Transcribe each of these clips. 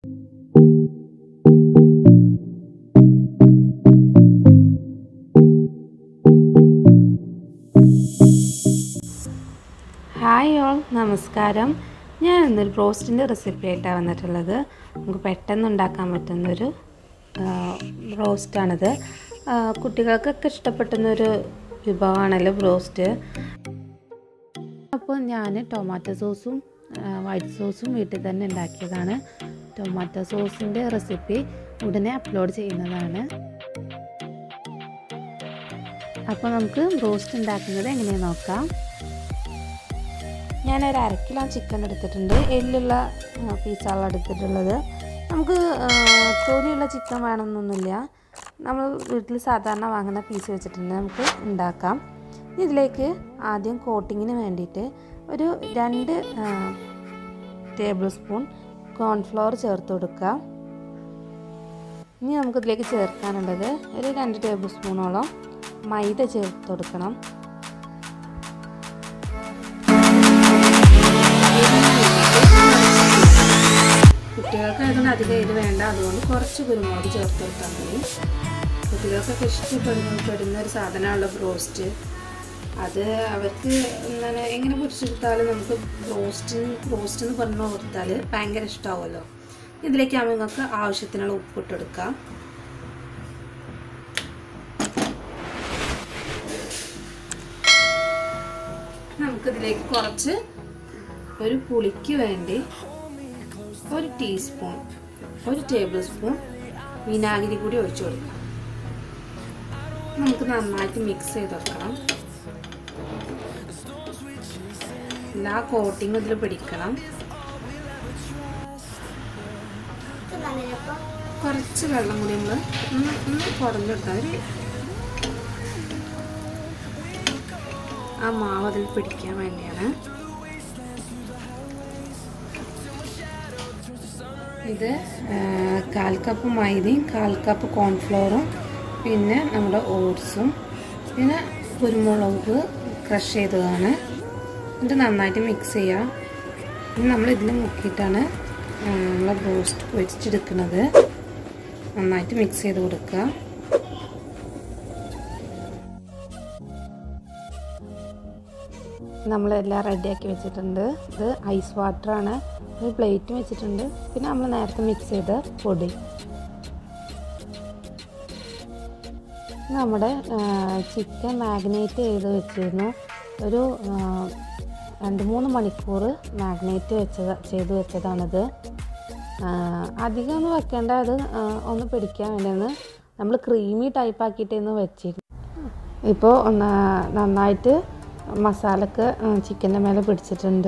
hi all നമസ്കാരം ഞാൻ ഇന്നൊരു ബ്രോസ്റ്റിൻ്റെ റെസിപ്പി ആയിട്ടാണ് വന്നിട്ടുള്ളത് നമുക്ക് പെട്ടെന്ന് ഉണ്ടാക്കാൻ പറ്റുന്നൊരു ബ്രോസ്റ്റാണിത് കുട്ടികൾക്കൊക്കെ ഇഷ്ടപ്പെട്ടുന്നൊരു വിഭവമാണല്ലോ ബ്രോസ്റ്റ് അപ്പോൾ ഞാൻ ടൊമാറ്റോ സോസും വൈറ്റ് സോസും വീട്ടിൽ തന്നെ ഉണ്ടാക്കിയതാണ് ടൊമാറ്റോ സോസിൻ്റെ റെസിപ്പി ഉടനെ അപ്ലോഡ് ചെയ്യുന്നതാണ് അപ്പോൾ നമുക്ക് ബ്രോസ്റ്റ് ഉണ്ടാക്കുന്നത് എങ്ങനെയാണെന്ന് നോക്കാം ഞാനൊരു അര കിലോ ചിക്കൻ എടുത്തിട്ടുണ്ട് എല്ലുള്ള പീസുകളാണ് എടുത്തിട്ടുള്ളത് നമുക്ക് തൊലിയുള്ള ചിക്കൻ വേണമെന്നൊന്നുമില്ല നമ്മൾ വീട്ടിൽ സാധാരണ വാങ്ങുന്ന പീസ് വെച്ചിട്ടുണ്ട് നമുക്ക് ഉണ്ടാക്കാം ഇതിലേക്ക് ആദ്യം കോട്ടിങ്ങിന് വേണ്ടിയിട്ട് ഒരു രണ്ട് ടേബിൾ സ്പൂൺ കോൺഫ്ലവർ ചേർത്ത് കൊടുക്കുക ഇനി നമുക്കിതിലേക്ക് ചേർക്കാനുള്ളത് ഒരു രണ്ട് ടേബിൾ സ്പൂണോളം മൈദ ചേർത്ത് കൊടുക്കണം കുട്ടികൾക്ക് അതിന് അധികം ഇത് വേണ്ട അതുകൊണ്ട് കുറച്ച് കുരുമുളക് ചേർത്ത് കൊടുത്താൽ മതി കുട്ടികൾക്കൊക്കെ ഇഷ്ടപ്പെടുന്ന പെടുന്ന ഒരു സാധനമുള്ള ബ്രോസ്റ്റ് അത് അവർക്ക് എന്താണ് എങ്ങനെ പൊരിച്ചെടുത്താലും നമുക്ക് ബ്രോസ്റ്റിന് ബ്രോസ്റ്റ് എന്ന് പറഞ്ഞു കൊടുത്താൽ ഭയങ്കര ഇഷ്ടമാവുമല്ലോ ഇതിലേക്ക് നമുക്ക് ആവശ്യത്തിനുള്ള ഉപ്പിട്ടെടുക്കാം നമുക്കിതിലേക്ക് കുറച്ച് ഒരു പുളിക്ക് വേണ്ടി ഒരു ടീസ്പൂൺ ഒരു ടേബിൾ സ്പൂൺ വിനാഗിരി കൂടി ഒഴിച്ചു കൊടുക്കാം നമുക്ക് നന്നായിട്ട് മിക്സ് ചെയ്ത് വെക്കണം എല്ലാ കോട്ടിങ്ങും ഇതിൽ പിടിക്കണം കുറച്ച് വെള്ളം കൂടി നമ്മൾ ഒന്ന് ഒന്ന് കുടഞ്ഞെടുക്കാം ഒരു ആ മാവ് അതിൽ പിടിക്കാൻ വേണ്ടിയാണ് ഇത് കാൽ കപ്പ് മൈദയും കാൽ കപ്പ് കോൺഫ്ലോറും പിന്നെ നമ്മുടെ ഓട്സും പിന്നെ കുരുമുളക് ക്രഷ് ചെയ്തതാണ് ഇത് നന്നായിട്ട് മിക്സ് ചെയ്യുക ഇനി നമ്മൾ ഇതിൽ മുക്കിയിട്ടാണ് നമ്മളെ ബ്രോസ്റ്റ് പൊരിച്ചെടുക്കുന്നത് നന്നായിട്ട് മിക്സ് ചെയ്ത് കൊടുക്കുക നമ്മളെല്ലാം റെഡിയാക്കി വെച്ചിട്ടുണ്ട് ഇത് ഐസ് വാട്ടറാണ് ഒരു പ്ലേറ്റും വെച്ചിട്ടുണ്ട് പിന്നെ നമ്മൾ നേരത്തെ മിക്സ് ചെയ്ത പൊടി നമ്മുടെ ചിക്കൻ മാഗ്നേറ്റ് ചെയ്ത് വെച്ചിരുന്നു ഒരു രണ്ട് മൂന്ന് മണിക്കൂർ മാഗ്നേറ്റ് വെച്ചത് ചെയ്ത് വെച്ചതാണിത് അധികം ഒന്നും വെക്കേണ്ട അത് ഒന്ന് പിടിക്കാൻ വേണ്ടിയാണ് നമ്മൾ ക്രീമി ടൈപ്പ് ആക്കിയിട്ടേന്ന് വെച്ചിരുന്നു ഇപ്പോൾ നന്നായിട്ട് മസാലക്ക് ചിക്കൻ്റെ മേലെ പിടിച്ചിട്ടുണ്ട്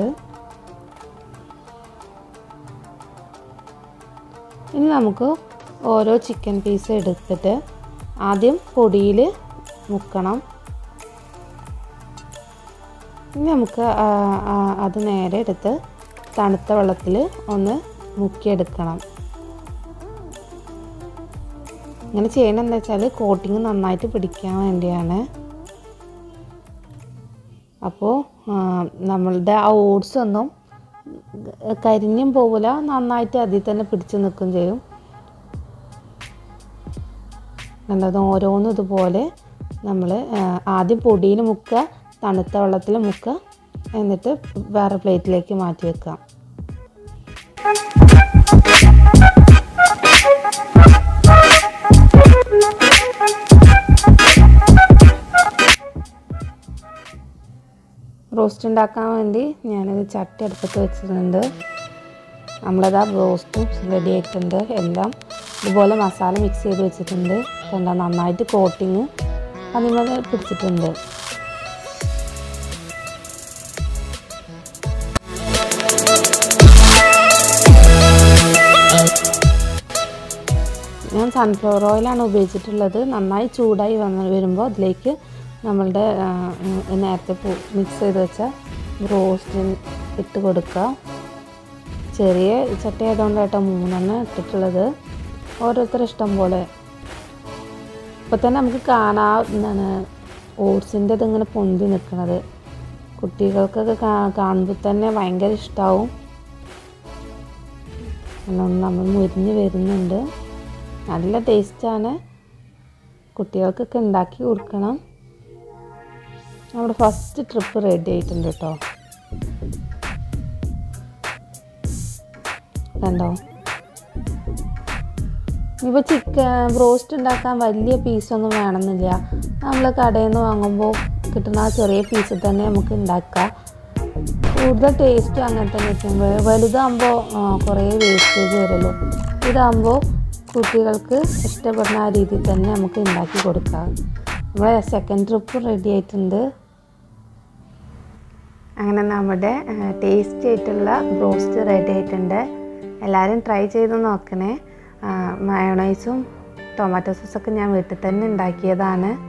ഇനി നമുക്ക് ഓരോ ചിക്കൻ പീസ് എടുത്തിട്ട് ആദ്യം പൊടിയിൽ മുക്കണം ഇനി നമുക്ക് അത് നേരെ എടുത്ത് തണുത്ത വെള്ളത്തിൽ ഒന്ന് മുക്കിയെടുക്കണം ഇങ്ങനെ ചെയ്യണം എന്താ വെച്ചാൽ കോട്ടിങ് നന്നായിട്ട് പിടിക്കാൻ വേണ്ടിയാണ് അപ്പോൾ നമ്മളുടെ ആ ഓട്സ് ഒന്നും കരിഞ്ഞും പോകില്ല നന്നായിട്ട് അതിൽ തന്നെ പിടിച്ച് നിൽക്കുകയും ചെയ്യും നല്ലത് ഓരോന്നും ഇതുപോലെ നമ്മൾ ആദ്യം പൊടിയിൽ മുക്കുക തണുത്ത വെള്ളത്തിൽ മുക്കുക എന്നിട്ട് വേറെ പ്ലേറ്റിലേക്ക് മാറ്റി വെക്കാം റോസ്റ്റ് ഉണ്ടാക്കാൻ വേണ്ടി ഞാനൊരു ചട്ടി അടുപ്പത്ത് വെച്ചിട്ടുണ്ട് നമ്മളത് ആ റോസ്റ്റും റെഡി ആയിട്ടുണ്ട് എല്ലാം ഇതുപോലെ മസാല മിക്സ് ചെയ്ത് വെച്ചിട്ടുണ്ട് കണ്ട നന്നായിട്ട് കോട്ടിങ് അതിന്മേൽ പിടിച്ചിട്ടുണ്ട് ഞാൻ സൺഫ്ലവർ ഓയിലാണ് ഉപയോഗിച്ചിട്ടുള്ളത് നന്നായി ചൂടായി വന്ന് വരുമ്പോൾ അതിലേക്ക് നമ്മളുടെ നേരത്തെ മിക്സ് ചെയ്ത് വെച്ച റോസ്റ്റ് ഇട്ട് കൊടുക്കുക ചെറിയ ചട്ടി ആയതുകൊണ്ട് കേട്ടോ മൂന്നെണ്ണം ഇട്ടിട്ടുള്ളത് ഓരോരുത്തർ ഇഷ്ടം പോലെ ഇപ്പം തന്നെ നമുക്ക് കാണാം എന്താണ് ഓട്സിൻ്റെ ഇതിങ്ങനെ പൊന്തി നിൽക്കുന്നത് കുട്ടികൾക്കൊക്കെ കാണുമ്പോൾ തന്നെ ഭയങ്കര ഇഷ്ടമാവും നല്ലോണം നമ്മൾ മുരിഞ്ഞ് വരുന്നുണ്ട് നല്ല ടേസ്റ്റാണ് കുട്ടികൾക്കൊക്കെ ഉണ്ടാക്കി കൊടുക്കണം നമ്മുടെ ഫസ്റ്റ് ട്രിപ്പ് റെഡി ആയിട്ടുണ്ട് കേട്ടോ കണ്ടോ ഇപ്പോൾ ചിക്കൻ ബ്രോസ്റ്റ് ഉണ്ടാക്കാൻ വലിയ പീസൊന്നും വേണമെന്നില്ല നമ്മൾ കടയിൽ നിന്ന് വാങ്ങുമ്പോൾ കിട്ടുന്ന ആ ചെറിയ പീസിൽ തന്നെ നമുക്ക് ഉണ്ടാക്കാം കൂടുതൽ ടേസ്റ്റും അങ്ങനെ തന്നെ കിട്ടും വെ- വലുതാകുമ്പോൾ കുറേ വേസ്റ്റേജ് വരുമല്ലോ ഇതാകുമ്പോൾ കുട്ടികൾക്ക് ഇഷ്ടപ്പെടുന്ന ആ രീതിയിൽ തന്നെ നമുക്ക് ഉണ്ടാക്കി കൊടുക്കാം നമ്മളെ സെക്കൻഡ് ട്രിപ്പ് റെഡി ആയിട്ടുണ്ട് അങ്ങനെ നമ്മുടെ ടേസ്റ്റി ആയിട്ടുള്ള ബ്രോസ്റ്റ് റെഡി ആയിട്ടുണ്ട് എല്ലാവരും ട്രൈ ചെയ്ത് നോക്കണേ മയോണൈസും ടൊമാറ്റോ സോസൊക്കെ ഞാൻ വീട്ടിൽ തന്നെ ഉണ്ടാക്കിയതാണ്